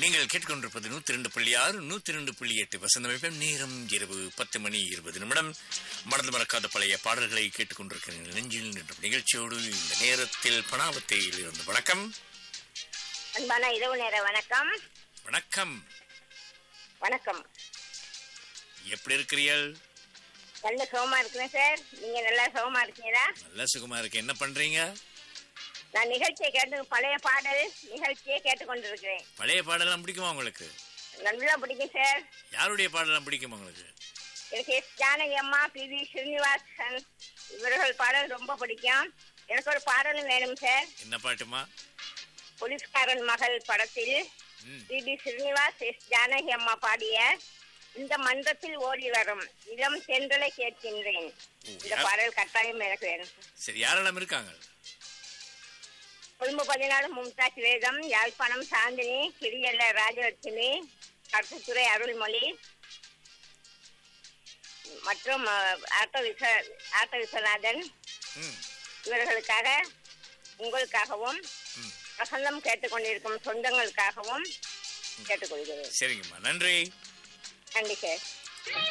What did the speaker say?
நீங்கள் கேட்டுக்கொண்டிருப்பது நூத்தி ரெண்டு புள்ளி ஆறு நூத்தி ரெண்டு புள்ளி எட்டு வசந்தம் FM. நேரம் இரவு பத்து மணி இருபது நிமிடம் மறந்து மறக்காத பழைய பாடல்களை கேட்டுக்கொண்டிருக்கிற நெஞ்சில் நின்ற நிகழ்ச்சியோடு இந்த நேரத்தில் பணாவத்தையில் இருந்து வணக்கம் அன்பான இரவு நேர வணக்கம் வணக்கம் வணக்கம் எப்படி இருக்கிறீர்கள் நல்ல சுகமா இருக்கிறேன் சார் நீங்க நல்லா சுகமா இருக்கீங்களா நல்ல சுகமா இருக்கு என்ன பண்றீங்க நான் நிகழ்ச்சியை கேட்டு பழைய பாடல் நிகழ்ச்சியை கேட்டுக்கொண்டிருக்கிறேன் பழைய பாடலாம் பிடிக்குமா உங்களுக்கு நல்லா பிடிக்கும் சார் யாருடைய பாடலாம் பிடிக்குமா உங்களுக்கு எனக்கு எஸ் ஜானகி அம்மா பி வி ஸ்ரீனிவாசன் இவர்கள் பாடல் ரொம்ப பிடிக்கும் எனக்கு ஒரு பாடலும் வேணும் சார் என்ன பாட்டுமா போலீஸ்காரன் மகள் படத்தில் ம் P B Srinivas S Janaki அம்மா பாடிய இந்த மன்றத்தில் ஓடி வரும் இளம் தென்றலை கேட்கின்றேன் இந்த யார்? பாடல் கட்டாயம் எனக்கு வேணும் சார் சரி யாரெல்லாம் இருக்காங்க கொழும்பு பதினாலு மும்தாஜ் வேதம் யாழ்ப்பாணம் சாந்தினி கிரியல்ல ராஜலட்சுமி கருத்துத்துறை அருள்மொழி மற்றும் அஹ், ஆட்டோ விஸ்வ ஆட்டோ விஸ்வநாதன் ம் இவர்களுக்காக உங்களுக்காகவும் ம் வசந்தம் கேட்டுக்கொண்டிருக்கும் சொந்தங்களுக்காகவும் கேட்டுக்கொள்கிறேன் சரிங்கம்மா நன்றி நன்றி சார்